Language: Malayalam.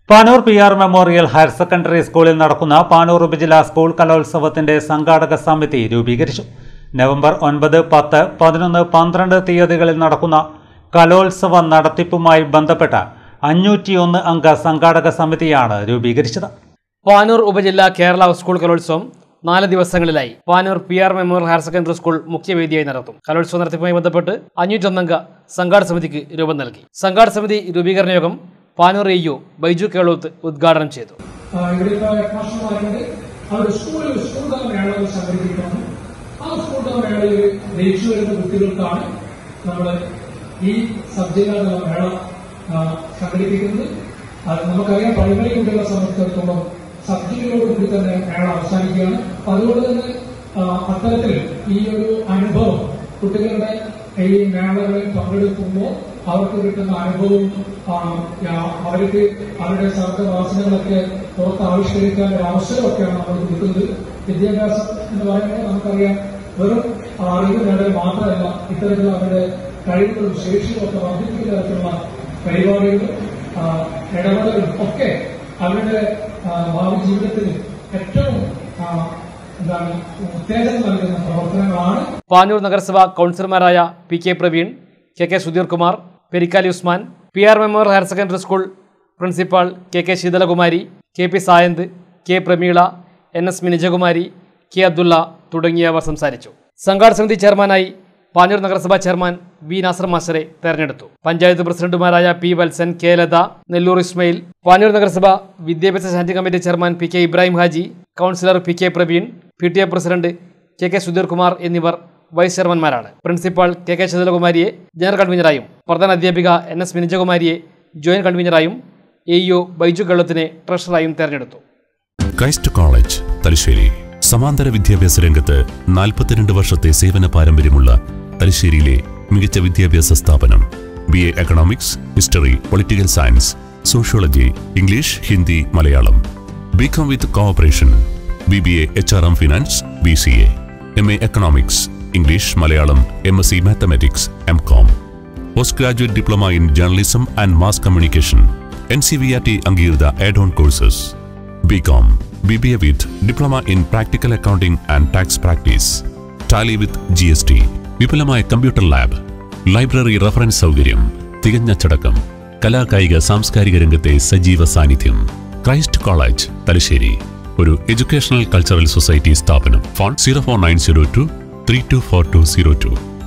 Panoor P R memorial higher secondary സ്കൂളിൽ നടക്കുന്ന പാനൂർ ഉപജില്ലാ സ്കൂൾ കലോത്സവത്തിന്റെ സംഘാടക സമിതി രൂപീകരിച്ചു നവംബർ ഒൻപത് പത്ത് പതിനൊന്ന് പന്ത്രണ്ട് തീയതികളിൽ നടക്കുന്ന കലോത്സവ നടത്തിപ്പുമായി ബന്ധപ്പെട്ട അഞ്ഞൂറ്റിയൊന്ന് അംഗ സംഘാടക സമിതിയാണ് രൂപീകരിച്ചത് പാനൂർ ഉപജില്ല കേരള സ്കൂൾ കലോത്സവം നാല് ദിവസങ്ങളിലായി Panoor P R memorial higher secondary school മുഖ്യവേദിയായി നടത്തും കലോത്സവ നടത്തിപ്പുമായി ബന്ധപ്പെട്ട് അഞ്ഞൂറ്റൊന്നംഗ സംഘാട സമിതിക്ക് രൂപം നൽകി സംഘാട സമിതി രൂപീകരണ യോഗം പാനൂർ എ യു ബൈജു കേളോത്ത് ഉദ്ഘാടനം ചെയ്തു ആ, ഇവിടുത്തെ മാസ്റ്റർമാരുണ്ട് അവർ സ്കൂളിൽ സ്കൂൾ തല മേളകൾ സംഘടിപ്പിക്കണം ആ സ്കൂൾ തല മേളയിൽ ജയിച്ചു വരുന്ന കുട്ടികൾക്കാണ് നമ്മൾ ഈ സബ്ജിക തല മേള ആ, സംഘടിപ്പിക്കുന്നത് അത് നമുക്കറിയാം പ്രൈമറി കുട്ടികളെ സംബന്ധിച്ചിടത്തോളം സബ്ജികളോട് കൂടി തന്നെ മേള അവസാനിക്കുകയാണ് അപ്പൊ അതുകൊണ്ട് തന്നെ ആ, അത്തരത്തിൽ ഈ ഒരു അനുഭവം കുട്ടികളുടെ ഈ മേളകളിൽ പങ്കെടുക്കുമ്പോൾ അവർക്ക് കിട്ടുന്ന അനുഭവവും ആ, യാ- അവർക്ക് അവരുടെ സർഗവാസനകളൊക്കെ പുറത്ത് ആവിഷ്കരിക്കാൻ ഒരു അവസരമൊക്കെയാണ് നമ്മൾ കൊടുക്കുന്നത് വിദ്യാഭ്യാസം എന്ന് പറയുമ്പോൾ നമുക്കറിയാം വെറും ആ അറിവ് നേടൽ മാത്രമല്ല ഇത്തരത്തിൽ അവരുടെ കഴിവുകളും ശേഷിയും ഒക്കെ വർദ്ധിപ്പിക്കുന്ന തരത്തിലുള്ള പരിപാടികളും ആ, ഇടപെടലും ഒക്കെ അവരുടെ ആ, ഭാവി ജീവിതത്തിൽ ഏറ്റവും ആ, എന്താണ് ഉത്തേജനം നൽകുന്ന പ്രവർത്തനങ്ങളാണ് പാനൂർ നഗരസഭ കൗൺസിലർമാരായ P K Praveen K K Sudheer Kumar Perikkali Usman P R memorial higher secondary school principal K K Sheethalakumari K P Sayanth K Prameela N S Minijakumari K Abdulla തുടങ്ങിയവർ സംസാരിച്ചു സംഘാടക സമിതി ചെയർമാനായി പാനൂർ നഗരസഭാ ചെയർമാൻ വി നാസർ മാസ്റ്ററെ തെരഞ്ഞെടുത്തു പഞ്ചായത്ത് പ്രസിഡന്റുമാരായ പി വത്സൻ കെ ലത നെല്ലൂർ ഇസ്മയിൽ പാനൂർ നഗരസഭ വിദ്യാഭ്യാസ standing committee chairman P K Ibrahim Haji councillor P K Praveen P T A president K K Sudheer Kumar എന്നിവർ വൈസ് ചെയർമാൻമാരാണ് പ്രിൻസിപ്പാൾ കെ കെ ശീതലകുമാരിയെ ജനറൽ കൺവീനറായും പ്രധാന അധ്യാപിക എൻ എസ് മിനിജകുമാരിയെ ജോയിന്റ് കൺവീനറായും എ ഇഒ ബൈജു ഗള്ളത്തിനെ ട്രഷററായും തെരഞ്ഞെടുത്തു ക്രൈസ്റ്റ് കോളേജ് തലശ്ശേരി സമാന്തര വിദ്യാഭ്യാസ രംഗത്ത് നാൽപ്പത്തിരണ്ട് വർഷത്തെ സേവന പാരമ്പര്യമുള്ള തലശ്ശേരിയിലെ മികച്ച വിദ്യാഭ്യാസ സ്ഥാപനം B A economics history political science sociology English Hindi Malayalam B com with cooperation B B A H R M finance B C A M A economics English Malayalam M S C mathematics M com post graduate diploma in journalism and mass communication N C V R T അംഗീകൃത add on courses B com B B A with diploma in practical accounting and tax practice Tally with G S T വിപുലമായ കമ്പ്യൂട്ടർ ലാബ് ലൈബ്രറി റഫറൻസ് സൗകര്യം തികഞ്ഞ അച്ചടക്കം കലാകായിക സാംസ്കാരിക രംഗത്തെ സജീവ സാന്നിധ്യം ക്രൈസ്റ്റ് കോളേജ് തലശ്ശേരി ഒരു എഡ്യൂക്കേഷണൽ കൾച്ചറൽ സൊസൈറ്റി സ്ഥാപനം phone zero four nine zero two three two four two zero to